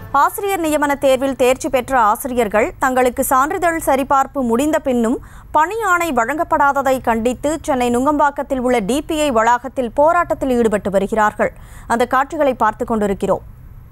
ஆசிரியர் நியமன தேர்வில் தேர்ச்சி பெற்ற ஆசிரியர்கள் தங்களுக்கு சான்றிதழ் சரிபார்ப்பு முடிந்த பின்னும் பணி ஆணை வழங்கப்படாததை கண்டித்து சென்னை நுங்கம்பாக்கத்தில் உள்ள டிபிஐ வளாகத்தில் போராட்டத்தில் ஈடுபட்டு வருகிறார்கள் அந்த காட்சிகளை பார்த்துக் கொண்டிருக்கிறோம்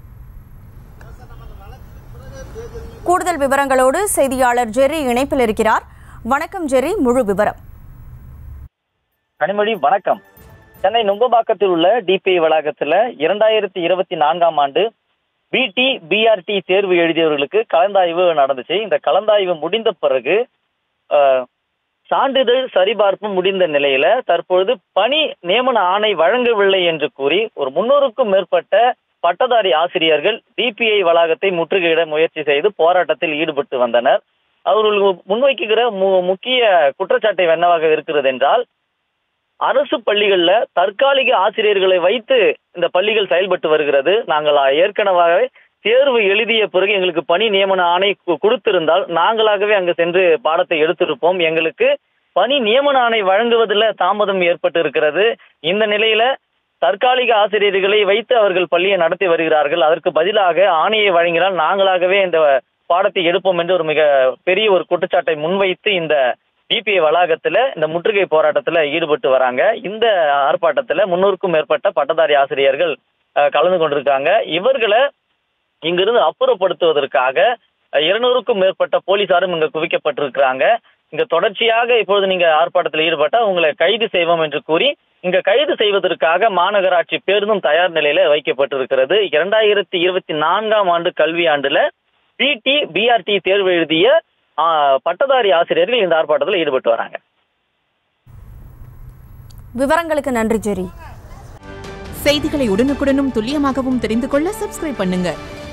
கூடுதல் விவரங்களோடு செய்தியாளர் ஜெர்ரி இணைப்பில் இருக்கிறார் வணக்கம் ஜெர்ரி முழு விவரம் கனிமொழி வணக்கம் சென்னை நுங்கம்பாக்கத்தில் உள்ள டிபிஐ வளாகத்துல இரண்டாயிரத்தி இருபத்தி நான்காம் ஆண்டு பிடி பிஆர்டி தேர்வு எழுதியவர்களுக்கு கலந்தாய்வு நடந்துச்சு இந்த கலந்தாய்வு முடிந்த பிறகு அஹ், சான்றிதழ் சரிபார்ப்பு முடிந்த நிலையில தற்பொழுது பணி நியமன ஆணை வழங்கவில்லை என்று கூறி ஒரு முன்னூறுக்கும் மேற்பட்ட பட்டதாரி ஆசிரியர்கள் டிபிஐ வளாகத்தை முற்றுகையிட முயற்சி செய்து போராட்டத்தில் ஈடுபட்டு வந்தனர் அவர்கள் முன்வைக்குகிற மு- முக்கிய குற்றச்சாட்டு என்னவாக இருக்கிறது என்றால் அரசு பள்ளிகள்ல தற்காலிக ஆசிரியர்களை வைத்து இந்த பள்ளிகள் செயல்பட்டு வருகிறது நாங்கள் ஏற்கனவே தேர்வு எழுதிய பிறகு எங்களுக்கு பணி நியமன ஆணை கு- கொடுத்திருந்தால் நாங்களாகவே அங்கு சென்று பாடத்தை எடுத்திருப்போம் எங்களுக்கு பணி நியமன ஆணை வழங்குவதில் தாமதம் ஏற்பட்டு இருக்கிறது இந்த நிலையில தற்காலிக ஆசிரியர்களை வைத்து அவர்கள் பள்ளியை நடத்தி வருகிறார்கள் அதற்கு பதிலாக ஆணையை வழங்கினால் நாங்களாகவே இந்த பாடத்தை எடுப்போம் என்று ஒரு மிக பெரிய ஒரு குற்றச்சாட்டை முன்வைத்து இந்த டிபிஐ வளாகத்துல இந்த முற்றுகை போராட்டத்துல ஈடுபட்டு வராங்க இந்த ஆர்ப்பாட்டத்துல முன்னூறுக்கும் மேற்பட்ட பட்டதாரி ஆசிரியர்கள் அஹ், கலந்து கொண்டிருக்காங்க இவர்களை இங்கிருந்து அப்புறப்படுத்துவதற்காக அஹ், இருநூறுக்கும் மேற்பட்ட போலீசாரும் இங்க குவிக்கப்பட்டிருக்கிறாங்க இங்க தொடர்ச்சியாக இப்பொழுது நீங்க ஆர்ப்பாட்டத்தில் ஈடுபட்டா உங்களை கைது செய்வோம் என்று கூறி இங்க கைது செய்வதற்காக மாநகராட்சி பேருந்தும் தயார் நிலையில வைக்கப்பட்டிருக்கிறது இரண்டாயிரத்தி இருபத்தி நான்காம் ஆண்டு கல்வி ஆண்டுல பிடி பிஆர்டி தேர்வு எழுதிய ஆ, பட்டதாரி ஆசிரியர்கள் இந்த ஆர்ப்பாட்டத்தில் ஈடுபட்டு வராங்க விவரங்களுக்கு நன்றி ஜெர்ரி செய்திகளை உடனுக்குடனும் துல்லியமாகவும் தெரிந்து கொள்ள சப்ஸ்கிரைப் பண்ணுங்க